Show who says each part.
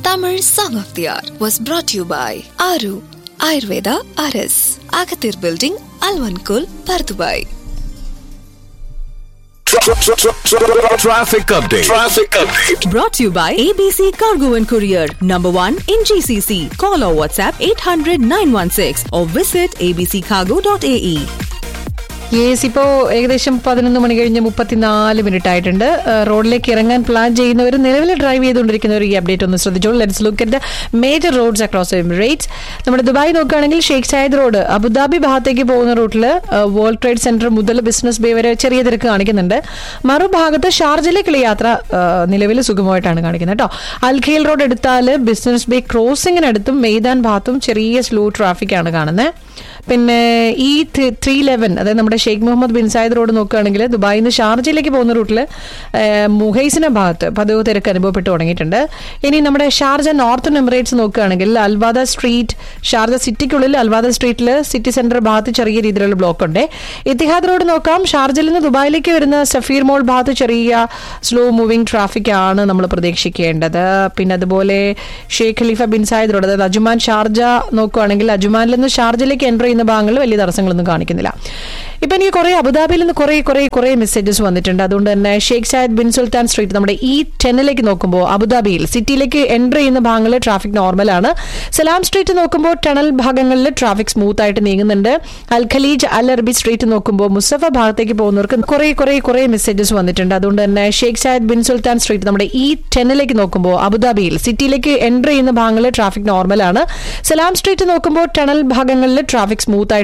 Speaker 1: Tamil Song of the Hour was brought to you by Aru Ayurveda RS, Agathir Building, Alvankul, Pardubai.
Speaker 2: Traffic update. Traffic update.
Speaker 3: Brought to you by ABC Cargo and Courier, number one in GCC. Call or WhatsApp 800 916 or visit abccargo.ae.
Speaker 4: Yes ഇപ്പോൾ ഏകദേശം പതിനൊന്ന് മണി കഴിഞ്ഞ് മുപ്പത്തിനാല് minute ആയിട്ടുണ്ട് ഏഹ് റോഡിലേക്ക് ഇറങ്ങാൻ plan ചെയ്യുന്നവർ നിലവിൽ ഡ്രൈവ് ചെയ്തുകൊണ്ടിരിക്കുന്നവർ ഈ അപ്ഡേറ്റ് ഒന്ന് ശ്രദ്ധിച്ചോളൂ let's look at major roads across emirates നമ്മുടെ ദുബായ് നോക്കുകയാണെങ്കിൽ ഷെയ്ഖ് സായദ് റോഡ് അബുദാബി ഭാഗത്തേക്ക് പോകുന്ന റൂട്ടിൽ വേൾഡ് ട്രേഡ് സെന്റർ മുതൽ ബിസിനസ് ബേ വരെ ചെറിയ തിരക്ക് കാണിക്കുന്നുണ്ട് മറുഭാഗത്ത് ഷാർജയിലേക്കുള്ള യാത്ര നിലവിൽ സുഗമമായിട്ടാണ് കാണിക്കുന്നത് കേട്ടോ അൽഖേൽ റോഡ് എടുത്താൽ ബിസിനസ് ബേ ക്രോസിങ്ങിനടുത്തും മെയ്താൻ ഭാഗത്തും ചെറിയ സ്ലോ ട്രാഫിക് ആണ് കാണുന്നത് പിന്നെ ഈ ത്രീ ലെവൻ അതായത് നമ്മുടെ Sheikh Mohammed bin Zayed road നോക്കുകയാണെങ്കിൽ ദുബായിൽ നിന്ന് ഷാർജയിലേക്ക് പോകുന്ന റൂട്ടിൽ മുഹൈസിന ഭാഗത്ത് പതിവ് തിരക്ക് അനുഭവപ്പെട്ട് തുടങ്ങിയിട്ടുണ്ട് ഇനി നമ്മുടെ ഷാർജ നോർത്തൺ എമിറേറ്റ്സ് നോക്കുകയാണെങ്കിൽ അൽവാദ സ്ട്രീറ്റ് ഷാർജ സിറ്റിക്കുള്ളിൽ അൽവാദ സ്ട്രീറ്റിൽ സിറ്റി സെന്റർ ഭാഗത്ത് ചെറിയ രീതിയിലുള്ള ബ്ലോക്ക് ഉണ്ട് ഇത്തിഹാദ് റോഡ് നോക്കാം ഷാർജയിൽ നിന്ന് ദുബായിലേക്ക് വരുന്ന സഫീർ മോൾ ഭാഗത്ത് ചെറിയ സ്ലോ മൂവിംഗ് ട്രാഫിക് ആണ് നമ്മൾ പ്രതീക്ഷിക്കേണ്ടത് പിന്നെ അതുപോലെ Sheikh Khalifa bin Zayed road അതായത് അജുമാൻ ഷാർജ നോക്കുകയാണെങ്കിൽ അജുമാനിൽ നിന്ന് ഷാർജയിലേക്ക് എൻ്റർ ചെയ്യുന്ന ഭാഗങ്ങളിൽ വലിയ തടസ്സങ്ങളൊന്നും കാണിക്കുന്നില്ല ഇപ്പൊ എനിക്ക് കുറെ അബുദാബിയിൽ നിന്ന് കുറെ കുറെ കുറെ മെസ്സേജസ് വന്നിട്ടുണ്ട് അതുകൊണ്ട് തന്നെ Sheikh Zayed bin Sultan street നമ്മുടെ ഈ ടെന്നിലേക്ക് നോക്കുമ്പോൾ അബുദാബിയിൽ സിറ്റിയിലേക്ക് എൻ്റർ ചെയ്യുന്ന ഭാഗങ്ങളിൽ ട്രാഫിക് നോർമലാണ് സലാം സ്ട്രീറ്റ് നോക്കുമ്പോൾ ടണൽ ഭാഗങ്ങളിൽ ട്രാഫിക് സ്മൂത്ത് ആയിട്ട് നീങ്ങുന്നുണ്ട് അൽ ഖലീജ് അൽ അറബി സ്ട്രീറ്റ് നോക്കുമ്പോൾ മുസഫ ഭാഗത്തേക്ക് പോകുന്നവർക്ക് കുറെ കുറെ കുറെ മെസ്സേജസ് വന്നിട്ടുണ്ട് അതുകൊണ്ട് തന്നെ Sheikh Zayed bin Sultan street നമ്മുടെ ഈ ടെന്നിലേക്ക് നോക്കുമ്പോൾ അബുദാബിയിൽ സിറ്റിയിലേക്ക് എൻ്റർ ചെയ്യുന്ന ഭാഗങ്ങളിൽ ട്രാഫിക് നോർമലാണ് സലാം സ്ട്രീറ്റ് നോക്കുമ്പോൾ ടണൽ ഭാഗങ്ങളിൽ ട്രാഫിക് സ്മൂത്ത് ആയിട്ട്